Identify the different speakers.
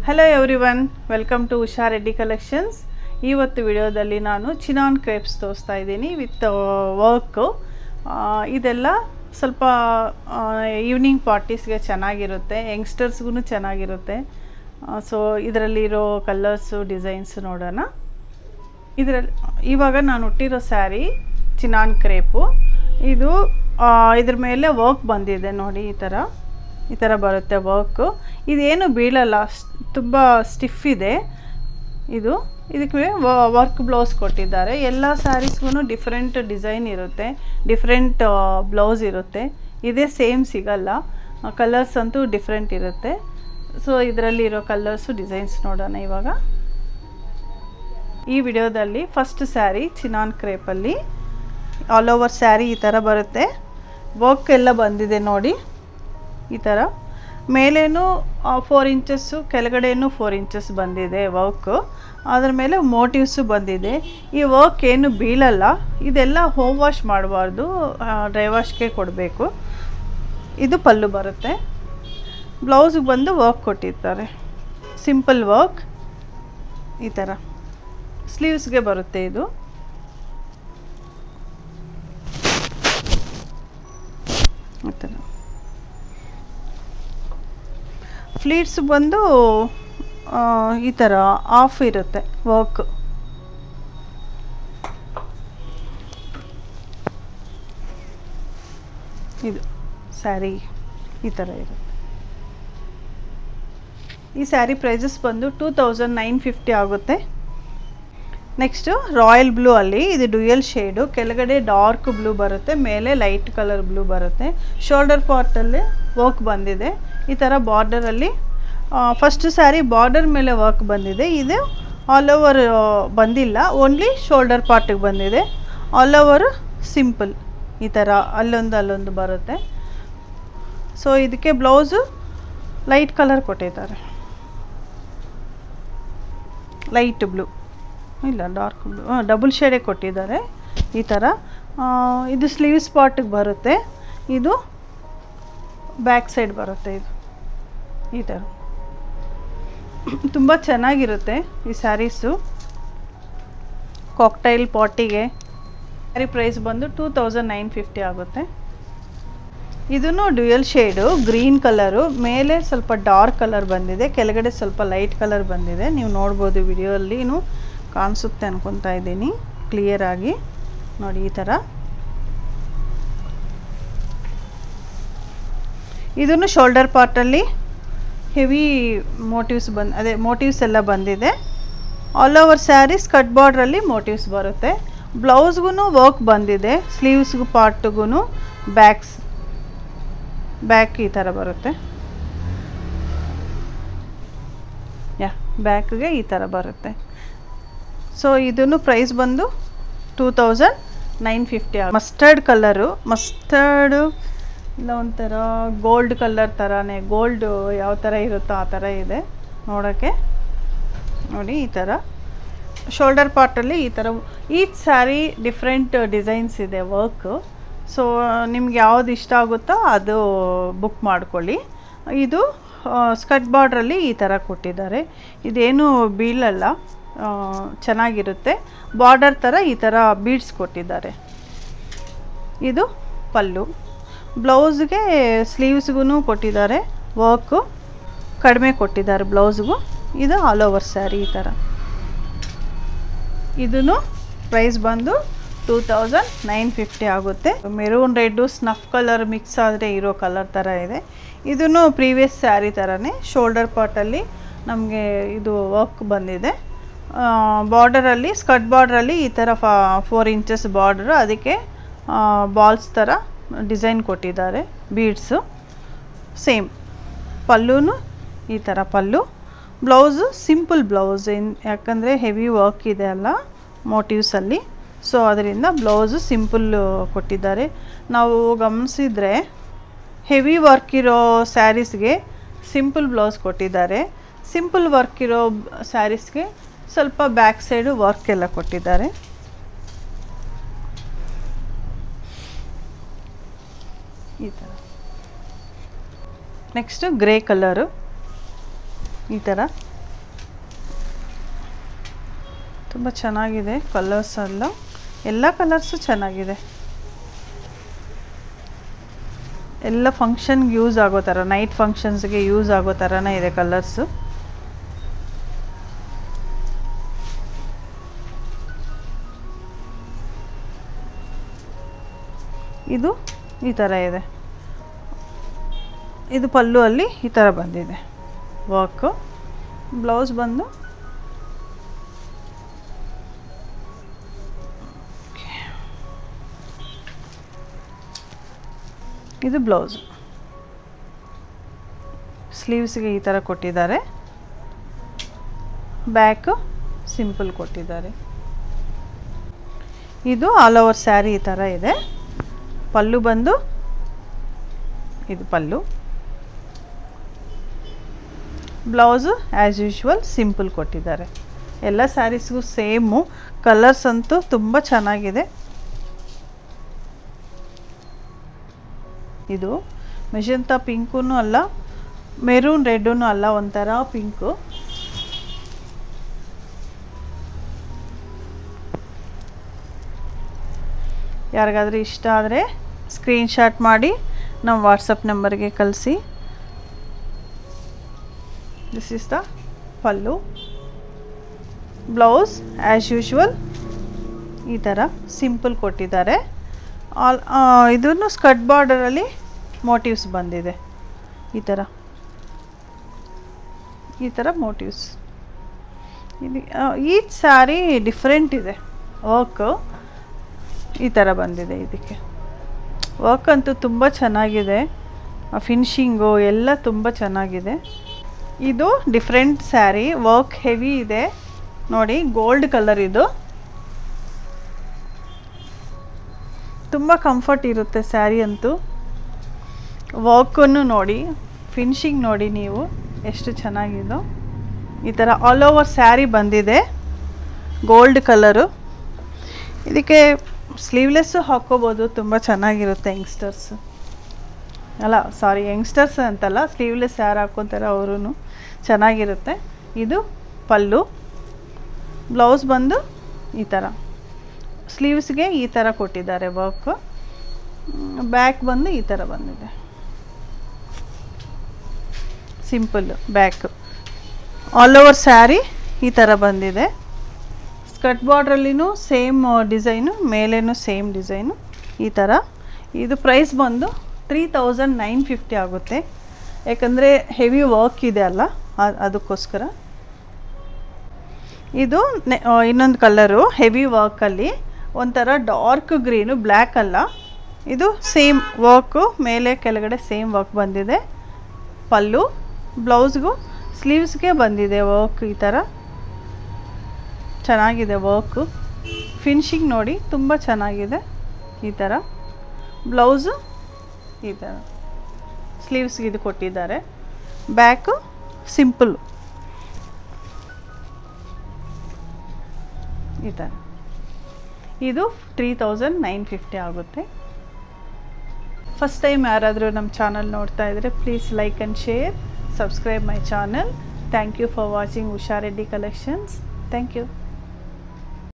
Speaker 1: hello every welcome to Usha Reddy collections ಇವತ್ತು ವಿಡಿಯೋದಲ್ಲಿ ನಾನು ಚಿನಾನ್ ಕ್ರೇಪ್ಸ್ ತೋರಿಸ್ತಾ ಇದ್ದೀನಿ ವಿತ್ ವರ್ಕು ಇದೆಲ್ಲ ಸ್ವಲ್ಪ ಈವ್ನಿಂಗ್ ಪಾರ್ಟೀಸ್ಗೆ ಚೆನ್ನಾಗಿರುತ್ತೆ ಯಂಗ್ಸ್ಟರ್ಸ್ಗೂ ಚೆನ್ನಾಗಿರುತ್ತೆ ಸೊ ಇದರಲ್ಲಿರೋ ಕಲರ್ಸು ಡಿಸೈನ್ಸ್ ನೋಡೋಣ ಇದರಲ್ಲಿ ಇವಾಗ ನಾನು ಹುಟ್ಟಿರೋ ಸ್ಯಾರಿ ಚಿನಾನ್ ಕ್ರೇಪು ಇದು ಆ, ಇದ್ರ ಮೇಲೆ ವರ್ಕ್ ಬಂದಿದೆ ನೋಡಿ ಈ ಥರ ಈ ಥರ ಬರುತ್ತೆ ವರ್ಕು ಇದೇನು ಬೀಳಲ್ಲ ತುಂಬ ಸ್ಟಿಫ್ ಇದೆ ಇದು ಇದಕ್ಕೆ ವರ್ಕ್ ಬ್ಲೌಸ್ ಕೊಟ್ಟಿದ್ದಾರೆ ಎಲ್ಲ ಸ್ಯಾರೀಸ್ಗೂ ಡಿಫ್ರೆಂಟ್ ಡಿಸೈನ್ ಇರುತ್ತೆ ಡಿಫ್ರೆಂಟ್ ಬ್ಲೌಸ್ ಇರುತ್ತೆ ಇದೇ ಸೇಮ್ ಸಿಗಲ್ಲ ಕಲರ್ಸ್ ಅಂತೂ ಡಿಫ್ರೆಂಟ್ ಇರುತ್ತೆ ಸೊ ಇದರಲ್ಲಿರೋ ಕಲರ್ಸು ಡಿಸೈನ್ಸ್ ನೋಡೋಣ ಇವಾಗ ಈ ವಿಡಿಯೋದಲ್ಲಿ ಫಸ್ಟ್ ಸ್ಯಾರಿ ಚಿನಾನ್ ಕ್ರೇಪಲ್ಲಿ ಆಲ್ ಓವರ್ ಸ್ಯಾರಿ ಈ ಥರ ಬರುತ್ತೆ ವರ್ಕ್ ಎಲ್ಲ ಬಂದಿದೆ ನೋಡಿ ಈ ಥರ ಮೇಲೇನು ಫೋರ್ ಇಂಚಸ್ಸು ಕೆಳಗಡೆನೂ ಫೋರ್ ಇಂಚಸ್ ಬಂದಿದೆ ವರ್ಕು ಅದ್ರ ಮೇಲೆ ಮೋಟಿವ್ಸು ಬಂದಿದೆ ಈ ವರ್ಕ್ ಏನು ಬೀಳಲ್ಲ ಇದೆಲ್ಲ ಹೋಮ್ ವಾಶ್ ಮಾಡಬಾರ್ದು ಡ್ರೈ ವಾಶ್ಗೆ ಕೊಡಬೇಕು ಇದು ಪಲ್ಲು ಬರುತ್ತೆ ಬ್ಲೌಸ್ಗೆ ಬಂದು ವರ್ಕ್ ಕೊಟ್ಟಿರ್ತಾರೆ ಸಿಂಪಲ್ ವರ್ಕ್ ಈ ಥರ ಸ್ಲೀವ್ಸ್ಗೆ ಬರುತ್ತೆ ಇದು ಈ ಥರ ಫ್ಲೀಟ್ಸ್ ಬಂದು ಆ, ಈ ಥರ ಆಫ್ ಇರುತ್ತೆ ವರ್ಕ್ ಇದು ಸ್ಯಾರಿ ಈ ಥರ ಇರುತ್ತೆ ಈ ಸ್ಯಾರಿ ಪ್ರೈಸಸ್ ಬಂದು ಟೂ ತೌಸಂಡ್ ನೈನ್ ಫಿಫ್ಟಿ ಆಗುತ್ತೆ ನೆಕ್ಸ್ಟು ರಾಯಲ್ ಬ್ಲೂ ಅಲ್ಲಿ ಇದು ಡ್ಯೂಯಲ್ ಶೇಡು ಕೆಳಗಡೆ ಡಾರ್ಕ್ ಬ್ಲೂ ಬರುತ್ತೆ ಮೇಲೆ ಲೈಟ್ ಕಲರ್ ಬ್ಲೂ ಬರುತ್ತೆ ಶೋಲ್ಡರ್ ಪಾರ್ಟಲ್ಲಿ ವರ್ಕ್ ಬಂದಿದೆ ಈ ಥರ ಬಾರ್ಡರಲ್ಲಿ ಫಸ್ಟ್ ಸ್ಯಾರಿ ಬಾರ್ಡರ್ ಮೇಲೆ ವರ್ಕ್ ಬಂದಿದೆ ಇದು ಆಲ್ ಓವರ್ ಬಂದಿಲ್ಲ ಓನ್ಲಿ ಶೋಲ್ಡರ್ ಪಾರ್ಟಿಗೆ ಬಂದಿದೆ ಆಲ್ ಓವರ್ ಸಿಂಪಲ್ ಈ ಥರ ಅಲ್ಲೊಂದು ಅಲ್ಲೊಂದು ಬರುತ್ತೆ ಸೊ ಇದಕ್ಕೆ ಬ್ಲೌಸು ಲೈಟ್ ಕಲರ್ ಕೊಟ್ಟಿದ್ದಾರೆ ಲೈಟ್ ಬ್ಲೂ ಇಲ್ಲ ಡಾರ್ಕ್ ಬ್ಲೂ ಡಬಲ್ ಶೇಡೇ ಕೊಟ್ಟಿದ್ದಾರೆ ಈ ಥರ ಆ, ಇದು ಸ್ಲೀವ್ ಸ್ಪಾಟಿಗೆ ಬರುತ್ತೆ ಇದು ಬ್ಯಾಕ್ ಸೈಡ್ ಬರುತ್ತೆ ಇದು ಈ ಥರ ತುಂಬ ಚೆನ್ನಾಗಿರುತ್ತೆ ಈ ಸ್ಯಾರೀಸು ಕಾಕ್ಟೈಲ್ ಪಾಟಿಗೆ ಸ್ಯಾರಿ ಪ್ರೈಸ್ ಬಂದು ಟೂ ತೌಸಂಡ್ ನೈನ್ ಫಿಫ್ಟಿ ಆಗುತ್ತೆ ಇದನ್ನು ಡ್ಯುಯಲ್ ಶೇಡು ಗ್ರೀನ್ ಕಲರು ಮೇಲೆ ಸ್ವಲ್ಪ ಡಾರ್ಕ್ ಕಲರ್ ಬಂದಿದೆ ಕೆಳಗಡೆ ಸ್ವಲ್ಪ ಲೈಟ್ ಕಲರ್ ಬಂದಿದೆ ನೀವು ನೋಡ್ಬೋದು ವಿಡಿಯೋಲ್ಲಿನೂ ಕಾಣಿಸುತ್ತೆ ಅನ್ಕೊತಾ ಇದ್ದೀನಿ ಕ್ಲಿಯರಾಗಿ ನೋಡಿ ಈ ಥರ ಇದನ್ನು ಶೋಲ್ಡರ್ ಪಾರ್ಟಲ್ಲಿ ಹೆವಿ ಮೋಟಿವ್ಸ್ ಬಂದು ಅದೇ ಮೋಟಿವ್ಸ್ ಎಲ್ಲ ಬಂದಿದೆ ಆಲ್ ಓವರ್ ಸ್ಯಾರೀಸ್ ಕಟ್ ಬಾರ್ಡ್ರಲ್ಲಿ ಮೋಟಿವ್ಸ್ ಬರುತ್ತೆ ಬ್ಲೌಸ್ಗೂ ವರ್ಕ್ ಬಂದಿದೆ ಸ್ಲೀವ್ಸ್ಗೂ ಪಾರ್ಟ್ಗೂ ಬ್ಯಾಕ್ಸ್ ಬ್ಯಾಕ್ ಈ ಥರ ಬರುತ್ತೆ ಯಾ ಬ್ಯಾಕ್ಗೆ ಈ ಥರ ಬರುತ್ತೆ ಸೊ ಇದನ್ನು ಪ್ರೈಸ್ ಬಂದು two thousand nine fifty mustard colour mustard ಇಲ್ಲ ಒಂಥರ ಗೋಲ್ಡ್ ಕಲರ್ ಥರನೇ ಗೋಲ್ಡ್ ಯಾವ ಥರ ಇರುತ್ತೋ ಆ ಥರ ಇದೆ ನೋಡೋಕ್ಕೆ ನೋಡಿ ಈ ಥರ ಶೋಲ್ಡರ್ ಪಾರ್ಟಲ್ಲಿ ಈ ಥರ ಈಚ್ ಸ್ಯಾರಿ ಡಿಫ್ರೆಂಟ್ ಡಿಸೈನ್ಸ್ ಇದೆ ವರ್ಕು ಸೊ ನಿಮ್ಗೆ ಯಾವ್ದು ಇಷ್ಟ ಆಗುತ್ತೋ ಅದು ಬುಕ್ ಮಾಡ್ಕೊಳ್ಳಿ ಇದು ಸ್ಕಟ್ ಬಾರ್ಡ್ರಲ್ಲಿ ಈ ಥರ ಕೊಟ್ಟಿದ್ದಾರೆ ಇದೇನು ಬೀಳಲ್ಲ ಆ, ಚೆನ್ನಾಗಿರುತ್ತೆ ಬಾರ್ಡರ್ ಥರ ಈ ಥರ ಬೀಡ್ಸ್ ಕೊಟ್ಟಿದ್ದಾರೆ ಇದು ಪಲ್ಲು ಬ್ಲೌಸ್ಗೆ ಸ್ಲೀವ್ಸ್ಗೂ ಕೊಟ್ಟಿದ್ದಾರೆ ವರ್ಕು ಕಡಿಮೆ ಕೊಟ್ಟಿದ್ದಾರೆ ಬ್ಲೌಸ್ಗೂ ಇದು ಆಲ್ ಓವರ್ ಸ್ಯಾರಿ ಈ ಥರ ಇದನ್ನು ಪ್ರೈಸ್ ಬಂದು ಟೂ ತೌಸಂಡ್ ನೈನ್ ಫಿಫ್ಟಿ ಆಗುತ್ತೆ maroon red snuff colour mix ಆದರೆ ಇರೋ ಕಲರ್ ಥರ ಇದೆ ಇದನ್ನು ಪ್ರೀವಿಯಸ್ ಸ್ಯಾರಿ ಥರನೇ ಶೋಲ್ಡರ್ ಪಾರ್ಟಲ್ಲಿ ನಮಗೆ ಇದು ವರ್ಕ್ ಬಂದಿದೆ ಬಾರ್ಡರಲ್ಲಿ ಸ್ಕರ್ಟ್ ಬಾರ್ಡ್ರಲ್ಲಿ ಈ ಥರ ಫಾ ಫೋರ್ ಇಂಚಸ್ ಬಾರ್ಡ್ರು ಅದಕ್ಕೆ ಬಾಲ್ಸ್ ಥರ ಡಿಸೈನ್ ಕೊಟ್ಟಿದ್ದಾರೆ ಬೀಡ್ಸು ಸೇಮ್ ಪಲ್ಲುನು ಈ ಥರ pallu blouse simple blouse in ಯಾಕಂದರೆ ಹೆವಿ ವರ್ಕ್ ಇದೆ ಅಲ್ಲ ಮೋಟಿವ್ಸಲ್ಲಿ ಸೊ ಅದರಿಂದ ಬ್ಲೌಸು ಸಿಂಪಲ್ ಕೊಟ್ಟಿದ್ದಾರೆ ನಾವು ಗಮನಿಸಿದರೆ ಹೆವಿ ವರ್ಕ್ ಇರೋ ಸ್ಯಾರೀಸ್ಗೆ ಸಿಂಪಲ್ ಬ್ಲೌಸ್ ಕೊಟ್ಟಿದ್ದಾರೆ ಸಿಂಪಲ್ ವರ್ಕ್ ಇರೋ ಸ್ಯಾರೀಸ್ಗೆ ಸ್ವಲ್ಪ ಬ್ಯಾಕ್ ಸೈಡು ವರ್ಕ್ ಎಲ್ಲ ಕೊಟ್ಟಿದ್ದಾರೆ ಈ ಥರ ನೆಕ್ಸ್ಟು ಗ್ರೇ ಕಲರು ಈ ಥರ ತುಂಬ ಚೆನ್ನಾಗಿದೆ ಕಲರ್ಸ್ ಎಲ್ಲ ಎಲ್ಲ ಕಲರ್ಸು ಚೆನ್ನಾಗಿದೆ ಎಲ್ಲ ಫಂಕ್ಷನ್ಗೆ ಯೂಸ್ ಆಗೋ ಥರ ನೈಟ್ ಫಂಕ್ಷನ್ಸ್ಗೆ ಯೂಸ್ ಆಗೋ ಥರನೇ ಇದೆ ಕಲರ್ಸು ಇದು ಈ ಥರ ಇದೆ ಇದು ಪಲ್ಲು ಅಲ್ಲಿ ಈ ಥರ ಬಂದಿದೆ ವರ್ಕು ಬ್ಲೌಸ್ ಬಂದು ಇದು ಬ್ಲೌಸ್ ಸ್ಲೀವ್ಸ್ಗೆ ಈ ಥರ ಕೊಟ್ಟಿದ್ದಾರೆ ಬ್ಯಾಕು ಸಿಂಪಲ್ ಕೊಟ್ಟಿದ್ದಾರೆ ಇದು ಆಲ್ ಓವರ್ ಸ್ಯಾರಿ ಈ ಥರ ಇದೆ ಪಲ್ಲು ಬಂದು ಇದು pallu blouse as usual simple ಕೊಟ್ಟಿದ್ದಾರೆ ಎಲ್ಲ ಸ್ಯಾರೀಸ್ಗೂ ಸೇಮು ಕಲರ್ಸ್ ಅಂತೂ ತುಂಬ ಚೆನ್ನಾಗಿದೆ ಇದು ಮೆಜಂತಾ ಪಿಂಕೂ ಅಲ್ಲ ಮೆರೂನ್ ರೆಡ್ಡೂ ಅಲ್ಲ ಒಂಥರ ಪಿಂಕು ಯಾರಿಗಾದ್ರೂ ಇಷ್ಟ ಆದರೆ ಸ್ಕ್ರೀನ್ಶಾಟ್ ಮಾಡಿ ನಮ್ಮ ವಾಟ್ಸಪ್ ನಂಬರ್ಗೆ ಕಳಿಸಿ this is the pallu blouse as usual ಈ ಥರ ಸಿಂಪಲ್ ಕೊಟ್ಟಿದ್ದಾರೆ ಆಲ್ ಇದನ್ನು ಸ್ಕರ್ಟ್ ಬಾರ್ಡರಲ್ಲಿ ಮೋಟಿವ್ಸ್ ಬಂದಿದೆ ಈ ಥರ ಈ ಥರ ಮೋಟಿವ್ಸ್ ಇದು ಈಚ್ ಸ್ಯಾರಿ ಡಿಫ್ರೆಂಟ್ ಇದೆ ವರ್ಕು ಈ ಥರ ಬಂದಿದೆ ಇದಕ್ಕೆ ವರ್ಕ್ ಅಂತೂ ತುಂಬ ಚೆನ್ನಾಗಿದೆ ಫಿನಿಶಿಂಗು ಎಲ್ಲ ತುಂಬ ಚೆನ್ನಾಗಿದೆ ಇದು ಡಿಫ್ರೆಂಟ್ ಸ್ಯಾರಿ ವರ್ಕ್ ಹೆವಿ ಇದೆ ನೋಡಿ ಗೋಲ್ಡ್ ಕಲರ್ ಇದು ತುಂಬ ಕಂಫರ್ಟ್ ಇರುತ್ತೆ ಸ್ಯಾರಿ ಅಂತೂ ವರ್ಕನ್ನು ನೋಡಿ ಫಿನಿಶಿಂಗ್ ನೋಡಿ ನೀವು ಎಷ್ಟು ಚೆನ್ನಾಗಿದೋ ಈ ಥರ ಆಲ್ ಓವರ್ ಸ್ಯಾರಿ ಬಂದಿದೆ ಗೋಲ್ಡ್ ಕಲರು ಇದಕ್ಕೆ ಸ್ಲೀವ್ಲೆಸ್ಸು ಹಾಕ್ಕೋಬೋದು ತುಂಬ ಚೆನ್ನಾಗಿರುತ್ತೆ ಯಂಗ್ಸ್ಟರ್ಸ್ ಅಲ್ಲ ಸಾರಿ ಯಂಗ್ಸ್ಟರ್ಸ್ ಅಂತಲ್ಲ ಸ್ಲೀವ್ಲೆಸ್ ಯಾರು ಹಾಕ್ಕೊತಾರೆ ಅವರು ಚೆನ್ನಾಗಿರುತ್ತೆ ಇದು ಪಲ್ಲು ಬ್ಲೌಸ್ ಬಂದು ಈ ಥರ ಸ್ಲೀವ್ಸ್ಗೆ ಈ ಥರ ಕೊಟ್ಟಿದ್ದಾರೆ ವರ್ಕ್ ಬ್ಯಾಕ್ ಬಂದು ಈ ಥರ ಬಂದಿದೆ simple back all over saree ಈ ಥರ ಬಂದಿದೆ ಸ್ಕರ್ಟ್ ಬಾರ್ಡ್ರಲ್ಲಿನೂ ಸೇಮ್ ಡಿಸೈನು ಮೇಲೇನು ಸೇಮ್ ಡಿಸೈನು ಈ ಥರ ಇದು ಪ್ರೈಸ್ ಬಂದು ತ್ರೀ ತೌಸಂಡ್ ನೈನ್ ಫಿಫ್ಟಿ ಆಗುತ್ತೆ ಯಾಕಂದರೆ ಹೆವಿ ವರ್ಕ್ ಇದೆ ಅಲ್ಲ ಅ- ಅದಕ್ಕೋಸ್ಕರ ಇದು ನೆ- ಆ, ಇನ್ನೊಂದು ಕಲರು ಹೆವಿ ವರ್ಕಲ್ಲಿ ಒಂಥರ ಡಾರ್ಕ್ ಗ್ರೀನು ಬ್ಲ್ಯಾಕ್ ಅಲ್ಲ ಇದು ಸೇಮ್ ವರ್ಕು ಮೇಲೆ ಕೆಳಗಡೆ ಸೇಮ್ ವರ್ಕ್ ಬಂದಿದೆ ಪಲ್ಲು ಬ್ಲೌಸ್ಗೂ ಸ್ಲೀವ್ಸ್ಗೆ ಬಂದಿದೆ ವರ್ಕ್ ಈ ಥರ ಚೆನ್ನಾಗಿದೆ ವರ್ಕು ಫಿನಿಶಿಂಗ್ ನೋಡಿ ತುಂಬ ಚೆನ್ನಾಗಿದೆ ಈ ಥರ ಬ್ಲೌಸು ಈ ಥರ ಸ್ಲೀವ್ಸ್ಗೆ ಇದು ಕೊಟ್ಟಿದ್ದಾರೆ ಬ್ಯಾಕು ಸಿಂಪಲ್ ಈ ಥರ ಇದು ತ್ರೀ ತೌಸಂಡ್ ನೈನ್ ಫಿಫ್ಟಿ ಆಗುತ್ತೆ ಫಸ್ಟ್ ಟೈಮ್ ಯಾರಾದರೂ ನಮ್ಮ ಚಾನಲ್ ನೋಡ್ತಾ ಇದ್ದರೆ please like and share subscribe my channel thank you for watching Usha Reddy collections thank you